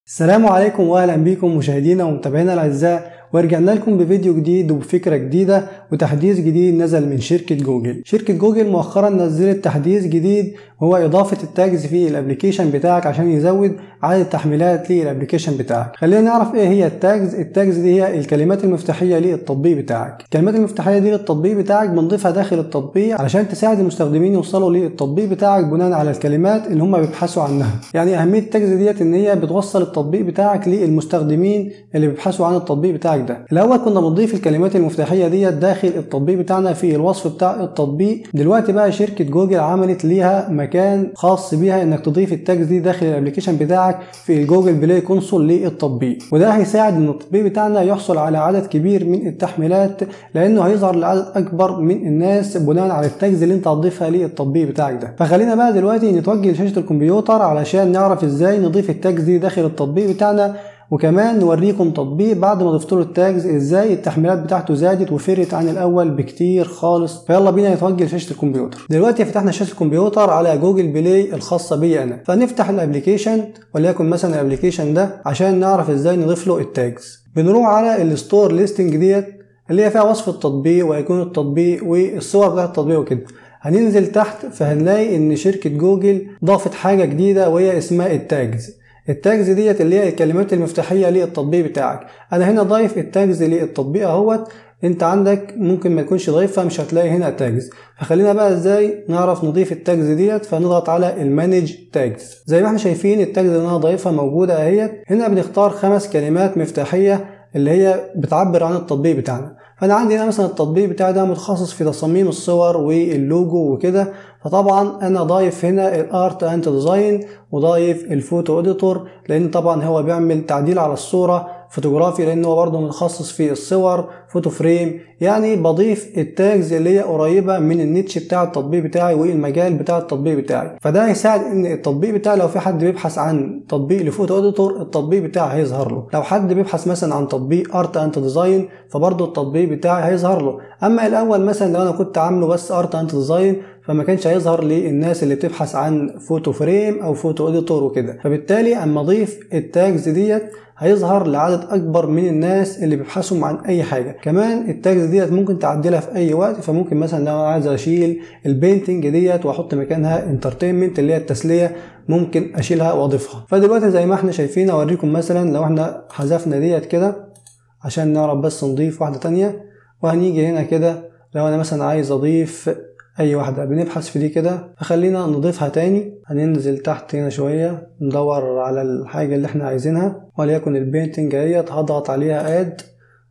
السلام عليكم واهلا بكم مشاهدينا ومتابعينا الاعزاء ورجعنا لكم بفيديو جديد وبفكره جديده وتحديث جديد نزل من شركه جوجل شركه جوجل مؤخرا نزلت تحديث جديد وهو اضافه التاجز في الابلكيشن بتاعك عشان يزود عدد التحميلات للابلكيشن بتاعك خلينا نعرف ايه هي التاجز التاجز دي هي الكلمات المفتاحيه للتطبيق بتاعك الكلمات المفتاحيه دي للتطبيق بتاعك بنضيفها داخل التطبيق علشان تساعد المستخدمين يوصلوا للتطبيق بتاعك بناء على الكلمات اللي هم بيبحثوا عنها يعني اهميه التاجز ديت ان هي بتوصل التطبيق بتاعك للمستخدمين اللي بيبحثوا عن التطبيق بتاعك ده الاول كنا بنضيف الكلمات المفتاحيه ديت داخل التطبيق بتاعنا في الوصف بتاع التطبيق دلوقتي بقى شركه جوجل عملت ليها مكان خاص بيها انك تضيف التاجز دي داخل الابلكيشن بتاعك في الجوجل بلاي كونسول للتطبيق وده هيساعد ان التطبيق بتاعنا يحصل على عدد كبير من التحميلات لانه هيظهر لعدد اكبر من الناس بناء على التاجز اللي انت هتضيفها للتطبيق بتاعك ده فخلينا بقى دلوقتي نتوجه لشاشه الكمبيوتر علشان نعرف ازاي نضيف التاجز دي داخل التطبيق بتاعنا وكمان نوريكم تطبيق بعد ما ضفت له التاجز ازاي التحميلات بتاعته زادت وفرقت عن الاول بكتير خالص فيلا بينا نتوجه لشاشه الكمبيوتر دلوقتي فتحنا شاشه الكمبيوتر على جوجل بلاي الخاصه بي انا فنفتح الابلكيشن وليكن مثلا الابلكيشن ده عشان نعرف ازاي نضيف له التاجز بنروح على الستور ليستنج ديت اللي هي فيها وصف التطبيق وايقونه التطبيق والصور بتاعت التطبيق وكده هننزل تحت فهنلاقي ان شركه جوجل ضافت حاجه جديده وهي اسمها التاجز التاجز ديت اللي هي الكلمات المفتاحيه للتطبيق بتاعك انا هنا ضايف التاجز للتطبيق اهوت انت عندك ممكن ما تكونش ضايفها مش هتلاقي هنا تاجز فخلينا بقى ازاي نعرف نضيف التاجز ديت فنضغط على المانج تاجز زي ما احنا شايفين التاجز اللي انا ضايفها موجوده اهيت هنا بنختار خمس كلمات مفتاحيه اللي هي بتعبر عن التطبيق بتاعنا فانا عندي هنا مثلا التطبيق بتاعي ده متخصص في تصاميم الصور واللوجو وكده فطبعا انا ضايف هنا الارت اند ديزاين وضايف الفوتو اديتور لان طبعا هو بيعمل تعديل على الصوره فوتوغرافي لان هو برضه متخصص في الصور فوتو فريم يعني بضيف التاجز اللي هي قريبه من النيتش بتاع التطبيق بتاعي والمجال بتاع التطبيق بتاعي فده هيساعد ان التطبيق بتاعي لو في حد بيبحث عن تطبيق لفوتو اديتور التطبيق بتاعي هيظهر له لو حد بيبحث مثلا عن تطبيق ارت اند ديزاين فبرضه التطبيق بتاعي هيظهر له اما الاول مثلا لو انا كنت عامله بس ارت اند ديزاين فما كانش هيظهر للناس اللي بتبحث عن فوتو فريم او فوتو اديتور وكده فبالتالي اما اضيف التاجز ديت هيظهر لعدد اكبر من الناس اللي بيبحثوا عن اي حاجه كمان التاجز ديت ممكن تعدلها في اي وقت فممكن مثلا لو انا عايز اشيل البينتنج ديت واحط مكانها انترتينمنت اللي هي التسليه ممكن اشيلها واضيفها فدلوقتي زي ما احنا شايفين اوريكم مثلا لو احنا حذفنا ديت كده عشان نعرف بس نضيف واحده تانية وهنيجي هنا كده لو انا مثلا عايز اضيف اي واحدة بنبحث في دي كده فخلينا نضيفها تاني هننزل تحت هنا شوية ندور على الحاجة اللي احنا عايزينها وليكن البينتنج اهيت هضغط عليها اد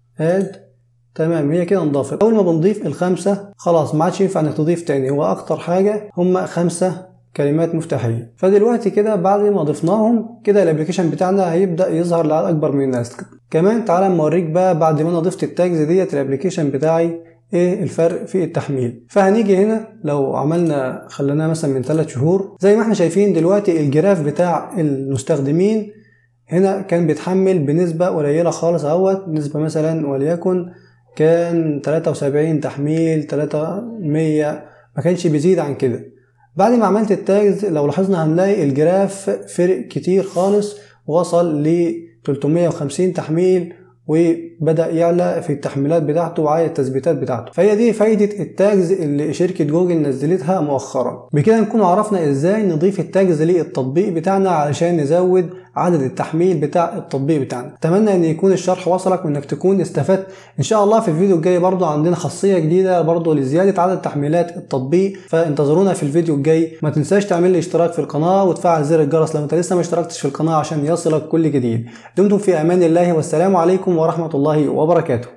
اد تمام هي كده انضافت اول ما بنضيف الخمسة خلاص ما عادش ينفع انك تضيف تاني هو اكتر حاجة هما خمسة كلمات مفتاحية فدلوقتي كده بعد ما ضفناهم كده الابلكيشن بتاعنا هيبدأ يظهر لعدد اكبر من الناس كمان تعالى نوريك بقى بعد ما انا ضفت التاجز ديت الابلكيشن بتاعي ايه الفرق في التحميل فهنيجي هنا لو عملنا خليناها مثلا من 3 شهور زي ما احنا شايفين دلوقتي الجراف بتاع المستخدمين هنا كان بيتحمل بنسبة قليلة خالص اهوت نسبة مثلا وليكن كان 73 تحميل 300 ما كانش بيزيد عن كده بعد ما عملت التاجز لو لاحظنا هنلاقي الجراف فرق كتير خالص وصل ل 350 تحميل وبدا يعلى في التحميلات بتاعته وعلى التثبيتات بتاعته فهي دي فايده التاجز اللي شركه جوجل نزلتها مؤخرا بكده نكون عرفنا ازاي نضيف التاجز للتطبيق بتاعنا علشان نزود عدد التحميل بتاع التطبيق بتاعنا اتمنى ان يكون الشرح وصلك وانك تكون استفدت ان شاء الله في الفيديو الجاي برضو عندنا خاصيه جديده برضو لزياده عدد تحميلات التطبيق فانتظرونا في الفيديو الجاي ما تنساش تعمل لي اشتراك في القناه وتفعل زر الجرس لو انت لسه ما اشتركتش في القناه عشان يصلك كل جديد دمتم في امان الله والسلام عليكم ورحمه الله وبركاته